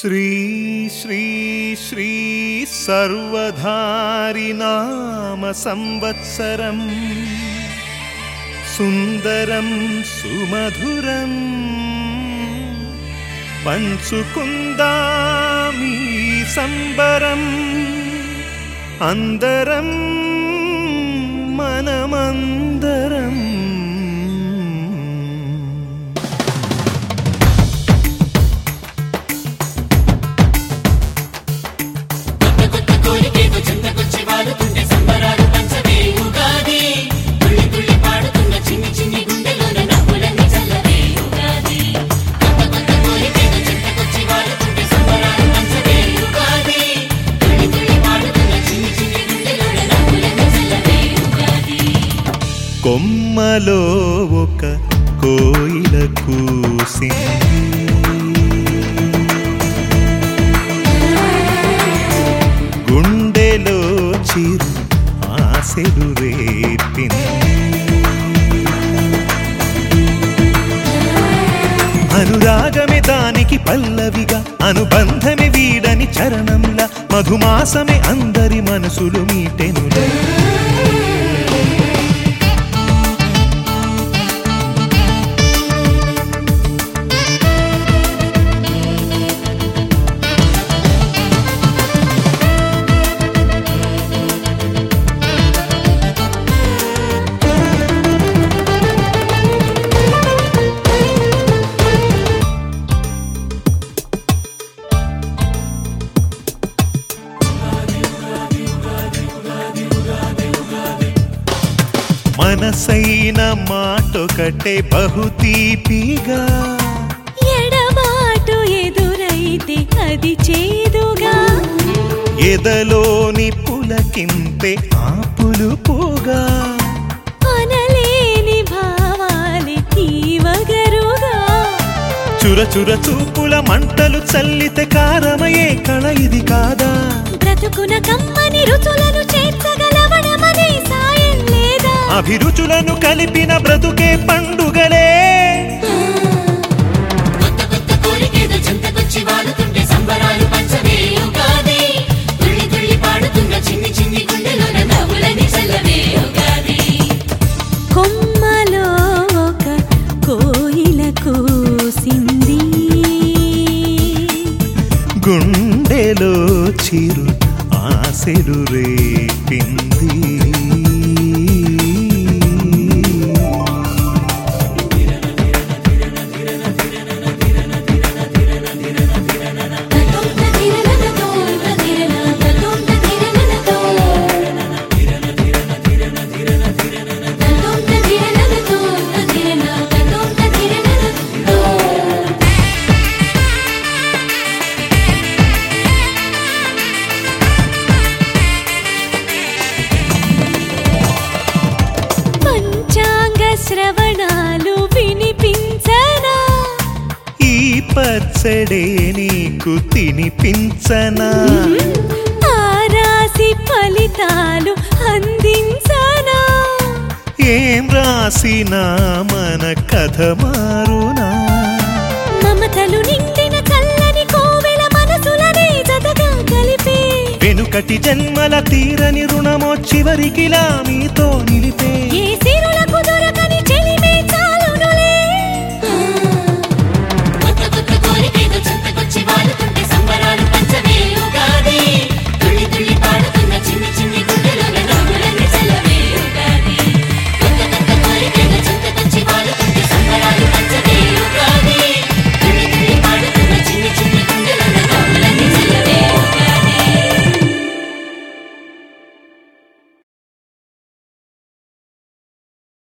శ్రీ శ్రీ శ్రీ సర్వధారి నామ సంవత్సరం సుందరం సుమధురం పంచుకుందామీ సంబరం అందరం మనమందరం కోరికేదో చెంతకొచ్చి వాడుతుంటే సంబరాలు పంచవే ఉగాది తుళ్ళి తుళ్ళి పాడుతున్న చిన్ని చిన్ని గుండెలోన నవ్వులన్నీ చల్లవే ఉగాది కొత్త కొత్త కోరికేదో చెంతకొచ్చి వాడుతుంటే సంబరాలు పంచవే ఉగాది తుళ్ళి తుళ్ళి పాడుతున్న చిన్ని చిన్ని గుండెలోన నవ్వులన్నీ చల్లవే ఉగాది కొమ్మలో ఒక కోయిల కూసింది గుండెలో చిరు ఆశలు రేపింది అనురాగమే దానికి పల్లవిగా అనుబంధమే వీడని చరణంలా మధుమాసమే అందరి మనసులు మీటెనులే మనసైన మాటొకటే బహుతీపిగా ఎడబాటు ఎదురైతే అది చేదుగా ఎదలోని పులకింపే ఆపులు పోగా అనలేని భావాలే తీవగరుగా చురచుర చూపుల మంటలు చల్లితే కారమయే కళ ఇది కాదా బ్రతుకున కమ్మని రుచులను చేర్చగలవడమనే సాయం లేదా అభిరుచులను కలిపిన బ్రతుకే పండుగలే కొత్త కొత్త కోరికేదో చెంతకొచ్చి వాడుతుంటే సంబరాలు పంచవే ఉగాది తుళ్ళి తుళ్ళి పాడుతున్న చిన్ని చిన్ని గుండెలోన నవ్వులని చల్లవే ఉగాది కొమ్మలో ఒక కోయిల కూసింది గుండెలో చిరు ఆశలు రేపింది పంచాంగ శ్రవణాలు వినిపించనా ఈ పచ్చడే నీకు తినిపించనా ఆ రాశి ఫలితాలు అందించనా ఏం రాసినా మన కథ మారునా మమతలు నిండిన చల్లని కోవెల మనసులనే జతగా కలిపే వెనుకటి జన్మల తీరని రుణమో చివరికిలా మీతో నిలిపే